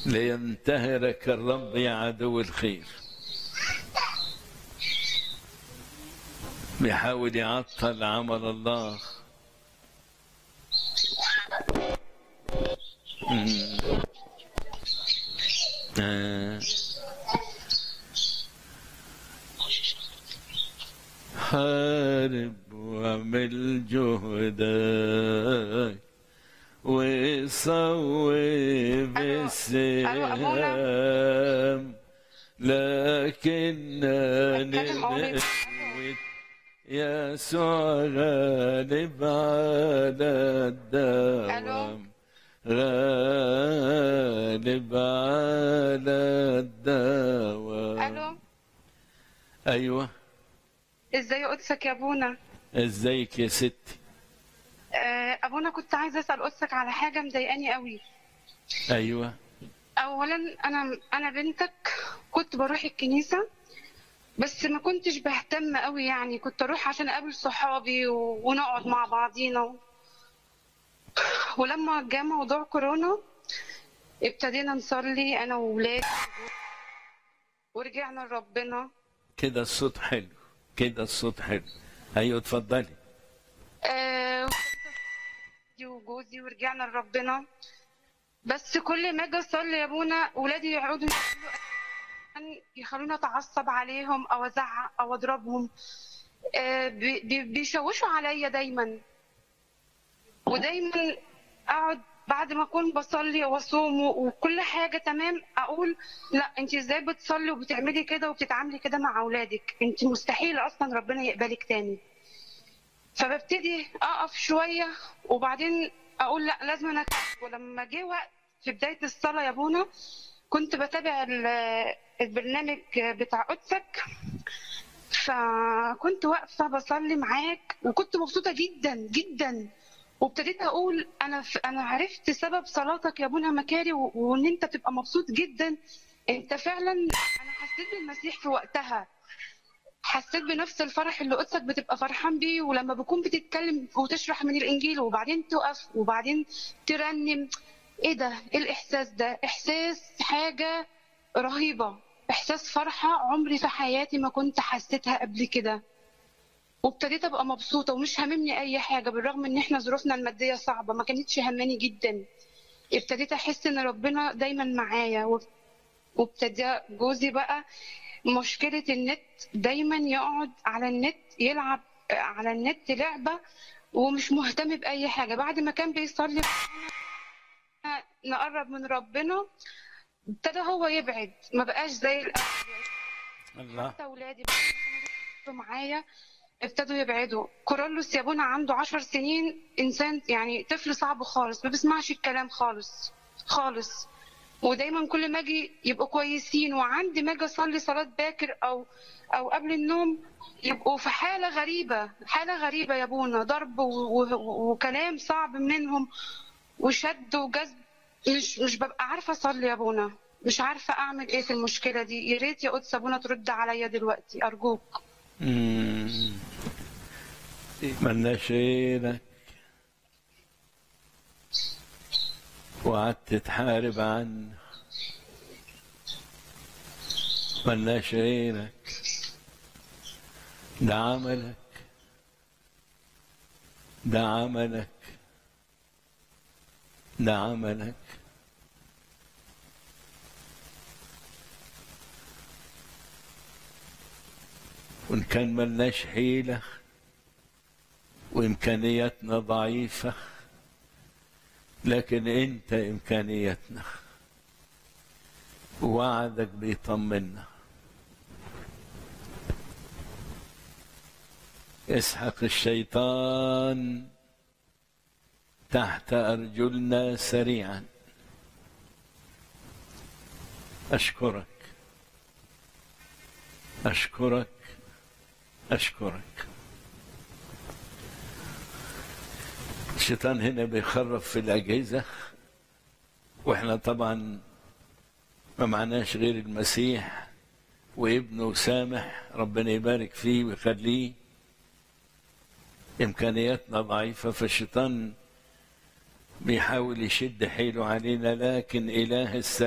لينتهرك الرب يا عدو الخير بيحاول يعطل عمل الله مم. آه. حارب واعمل جهدك وصوب ألو. السهام أبونا. لكننا بتكلم عربي. نموت يسوع غالب على الدوام غالب على الدوام الو ايوه ازاي قدسك يا ابونا ازيك يا ستي آه، ابونا كنت عايزه اسال قدسك على حاجه مضايقاني قوي ايوه اولا انا انا بنتك كنت بروح الكنيسه بس ما كنتش بهتم قوي يعني كنت اروح عشان اقابل صحابي و... ونقعد مع بعضينا ولما جه موضوع كورونا ابتدينا نصلي انا وولادي ورجعنا لربنا كده الصوت حلو كده الصوت حلو ايوه اتفضلي آه، وجوزي ورجعنا لربنا بس كل ما اجي اصلي يا ابونا ولادي يقعدوا يقولوا أن يخلوني اتعصب عليهم او ازعق او اضربهم آه، بي- بي- بيشوشوا عليا دايما ودايما اقعد بعد ما اكون بصلي واصوم وكل حاجه تمام اقول لا انت ازاي بتصلي وبتعملي كده وبتتعاملي كده مع اولادك انت مستحيل اصلا ربنا يقبلك تاني فببتدي اقف شويه وبعدين اقول لا لازم انا أكمل. ولما جه وقت في بدايه الصلاه يا ابونا كنت بتابع ال- البرنامج بتاع قدسك فكنت واقفه بصلي معاك وكنت مبسوطه جدا جدا وابتديت اقول انا ف... انا عرفت سبب صلاتك يا ابونا مكاري و... وان انت تبقى مبسوط جدا انت فعلا انا حسيت بالمسيح في وقتها حسيت بنفس الفرح اللي قدسك بتبقى فرحان بيه ولما بكون بتتكلم وتشرح من الانجيل وبعدين تقف وبعدين ترنم ايه ده ايه الاحساس ده احساس حاجه رهيبه احساس فرحه عمري في حياتي ما كنت حسيتها قبل كده وابتديت ابقى مبسوطه ومش هاممني اي حاجه بالرغم ان احنا ظروفنا الماديه صعبه ما كانتش هماني جدا ابتديت احس ان ربنا دايما معايا و- وابتدى جوزي بقى مشكلة النت دايما يقعد على النت يلعب على النت لعبة ومش مهتم بأي حاجة بعد ما كان بيصلي نقرب من ربنا ابتدى هو يبعد ما بقاش زي الأول الله حتى أولادي بقى كانوا معايا ابتدوا يبعدوا كورولوس يا ابونا عنده عشر سنين إنسان يعني طفل صعب خالص ما بيسمعش الكلام خالص خالص ودايما كل ما اجي يبقوا كويسين وعندي ما اجي اصلي صلاه باكر او او قبل النوم يبقوا في حاله غريبه حاله غريبه يا ابونا ضرب و- و- وكلام صعب منهم وشد وجذب مش مش ببقى عارفه اصلي يا ابونا مش عارفه اعمل ايه في المشكله دي يا ريت يا قدس ابونا ترد عليا دلوقتي ارجوك مم. ملناش غيرك وقعدت تحارب عنه ملناش غيرك ده عملك ده عملك ده عملك وإن كان ملناش حيلة وإمكانياتنا ضعيفة لكن أنت إمكانياتنا ووعدك بيطمنا اسحق الشيطان تحت أرجلنا سريعا أشكرك أشكرك أشكرك الشيطان هنا بيخرب في الأجهزة وإحنا طبعا ما معناش غير المسيح وابنه سامح ربنا يبارك فيه ويخليه إمكانياتنا ضعيفة فالشيطان بيحاول يشد حيله علينا لكن إله السلام